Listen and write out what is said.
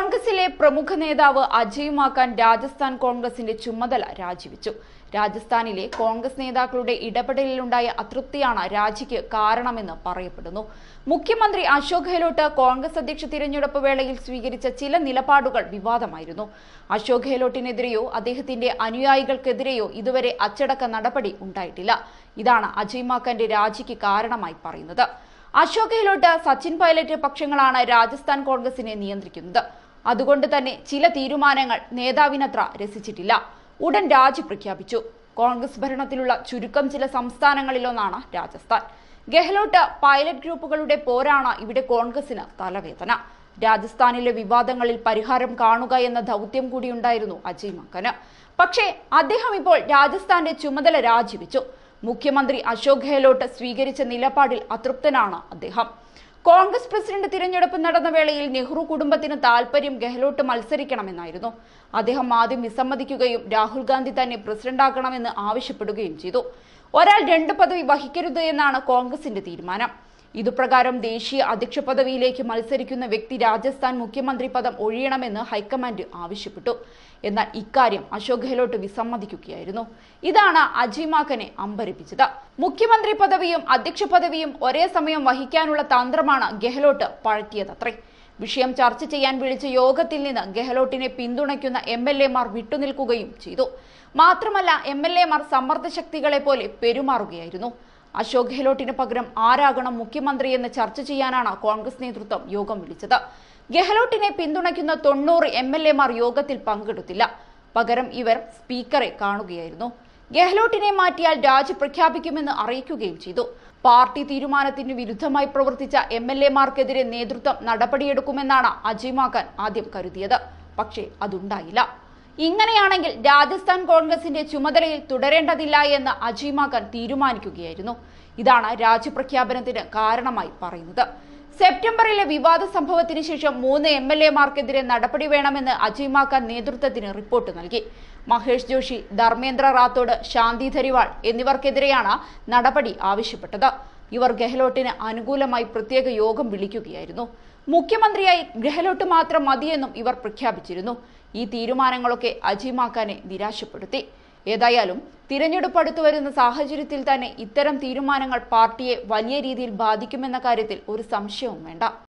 കോൺഗ്രസിലെ പ്രമുഖ നേതാവ് അജയ് മാക്കാൻ രാജസ്ഥാൻ കോൺഗ്രസിന്റെ ചുമതല രാജിവെച്ചു രാജസ്ഥാനിലെ കോൺഗ്രസ് നേതാക്കളുടെ ഇടപെടലിലുണ്ടായ അതൃപ്തിയാണ് രാജിക്ക് കാരണമെന്ന് പറയപ്പെടുന്നു മുഖ്യമന്ത്രി അശോക് ഗെഹ്ലോട്ട് കോൺഗ്രസ് അധ്യക്ഷ തിരഞ്ഞെടുപ്പ് വേളയിൽ സ്വീകരിച്ച ചില നിലപാടുകൾ വിവാദമായിരുന്നു അശോക് ഗെഹ്ലോട്ടിനെതിരെയോ അദ്ദേഹത്തിന്റെ അനുയായികൾക്കെതിരെയോ ഇതുവരെ അച്ചടക്ക നടപടി ഉണ്ടായിട്ടില്ല ഇതാണ് അജയ് മാക്കന്റെ രാജിക്ക് കാരണമായി പറയുന്നത് അശോക് ഗെഹ്ലോട്ട് സച്ചിൻ പൈലറ്റ് പക്ഷങ്ങളാണ് രാജസ്ഥാൻ കോൺഗ്രസിനെ നിയന്ത്രിക്കുന്നത് അതുകൊണ്ട് തന്നെ ചില തീരുമാനങ്ങൾ നേതാവിനത്ര രസിച്ചിട്ടില്ല ഉടൻ രാജി പ്രഖ്യാപിച്ചു കോൺഗ്രസ് ഭരണത്തിലുള്ള ചുരുക്കം ചില സംസ്ഥാനങ്ങളിലൊന്നാണ് രാജസ്ഥാൻ ഗെഹ്ലോട്ട് പൈലറ്റ് ഗ്രൂപ്പുകളുടെ പോരാണ് ഇവിടെ കോൺഗ്രസിന് തലവേദന രാജസ്ഥാനിലെ വിവാദങ്ങളിൽ പരിഹാരം കാണുക എന്ന ദൗത്യം കൂടിയുണ്ടായിരുന്നു അജയ് മക്കന് പക്ഷേ അദ്ദേഹം ഇപ്പോൾ രാജസ്ഥാന്റെ ചുമതല രാജിവെച്ചു മുഖ്യമന്ത്രി അശോക് ഗെഹ്ലോട്ട് സ്വീകരിച്ച നിലപാടിൽ അതൃപ്തനാണ് അദ്ദേഹം കോൺഗ്രസ് പ്രസിഡന്റ് തിരഞ്ഞെടുപ്പ് നടന്ന വേളയിൽ നെഹ്റു കുടുംബത്തിന് താൽപര്യം ഗെഹ്ലോട്ട് മത്സരിക്കണമെന്നായിരുന്നു അദ്ദേഹം ആദ്യം വിസമ്മതിക്കുകയും രാഹുൽ ഗാന്ധി തന്നെ പ്രസിഡന്റാക്കണമെന്ന് ആവശ്യപ്പെടുകയും ചെയ്തു ഒരാൾ രണ്ട് പദവി വഹിക്കരുത് എന്നാണ് കോൺഗ്രസിന്റെ തീരുമാനം ഇതുപ്രകാരം ദേശീയ അധ്യക്ഷ പദവിയിലേക്ക് മത്സരിക്കുന്ന വ്യക്തി രാജസ്ഥാൻ മുഖ്യമന്ത്രി പദം ഒഴിയണമെന്ന് ഹൈക്കമാൻഡ് ആവശ്യപ്പെട്ടു എന്നാൽ ഇക്കാര്യം അശോക് ഗെഹ്ലോട്ട് വിസമ്മതിക്കുകയായിരുന്നു ഇതാണ് അജയ് മാക്കനെ അമ്പരിപ്പിച്ചത് മുഖ്യമന്ത്രി പദവിയും അധ്യക്ഷ പദവിയും ഒരേ സമയം വഹിക്കാനുള്ള തന്ത്രമാണ് ഗെഹ്ലോട്ട് പഴറ്റിയതത്രേ വിഷയം ചർച്ച ചെയ്യാൻ വിളിച്ച യോഗത്തിൽ നിന്ന് ഗെഹ്ലോട്ടിനെ പിന്തുണയ്ക്കുന്ന എം എൽ എമാർ വിട്ടുനിൽക്കുകയും ചെയ്തു മാത്രമല്ല എം എൽ എമാർ സമ്മർദ്ദ ശക്തികളെ പോലെ പെരുമാറുകയായിരുന്നു അശോക് ഗെഹ്ലോട്ടിന് പകരം ആരാകണം മുഖ്യമന്ത്രി എന്ന് ചർച്ച ചെയ്യാനാണ് കോൺഗ്രസ് നേതൃത്വം യോഗം വിളിച്ചത് ഗെഹ്ലോട്ടിനെ പിന്തുണയ്ക്കുന്ന തൊണ്ണൂറ് എം എൽ എമാർ യോഗത്തിൽ പങ്കെടുത്തില്ല പകരം ഇവർ സ്പീക്കറെ കാണുകയായിരുന്നു ഗെഹ്ലോട്ടിനെ മാറ്റിയാൽ രാജി പ്രഖ്യാപിക്കുമെന്ന് അറിയിക്കുകയും ചെയ്തു പാർട്ടി തീരുമാനത്തിന് വിരുദ്ധമായി പ്രവർത്തിച്ച എം എൽ എമാർക്കെതിരെ നേതൃത്വം നടപടിയെടുക്കുമെന്നാണ് അജയ് മാക്കൻ ആദ്യം കരുതിയത് പക്ഷേ അതുണ്ടായില്ല ഇങ്ങനെയാണെങ്കിൽ രാജസ്ഥാൻ കോൺഗ്രസിന്റെ ചുമതലയിൽ തുടരേണ്ടതില്ല എന്ന് അജയ് മാക്കൻ തീരുമാനിക്കുകയായിരുന്നു ഇതാണ് രാജ്യപ്രഖ്യാപനത്തിന് കാരണമായി പറയുന്നത് സെപ്റ്റംബറിലെ വിവാദ സംഭവത്തിന് ശേഷം മൂന്ന് എം എൽ എമാർക്കെതിരെ നടപടി വേണമെന്ന് അജയ് മാക്കൻ നേതൃത്വത്തിന് റിപ്പോർട്ട് നൽകി മഹേഷ് ജോഷി ധർമ്മേന്ദ്ര റാത്തോഡ് ശാന്തി ധരിവാൾ എന്നിവർക്കെതിരെയാണ് നടപടി ആവശ്യപ്പെട്ടത് ഇവർ ഗെഹ്ലോട്ടിന് അനുകൂലമായി പ്രത്യേക യോഗം വിളിക്കുകയായിരുന്നു മുഖ്യമന്ത്രിയായി ഗെഹ്ലോട്ട് മാത്രം മതിയെന്നും ഇവർ പ്രഖ്യാപിച്ചിരുന്നു ഈ തീരുമാനങ്ങളൊക്കെ അജയ് മാക്കാനെ നിരാശപ്പെടുത്തി ഏതായാലും തിരഞ്ഞെടുപ്പ് അടുത്തു വരുന്ന സാഹചര്യത്തിൽ തന്നെ ഇത്തരം തീരുമാനങ്ങൾ പാർട്ടിയെ വലിയ രീതിയിൽ ബാധിക്കുമെന്ന കാര്യത്തിൽ ഒരു സംശയവും വേണ്ട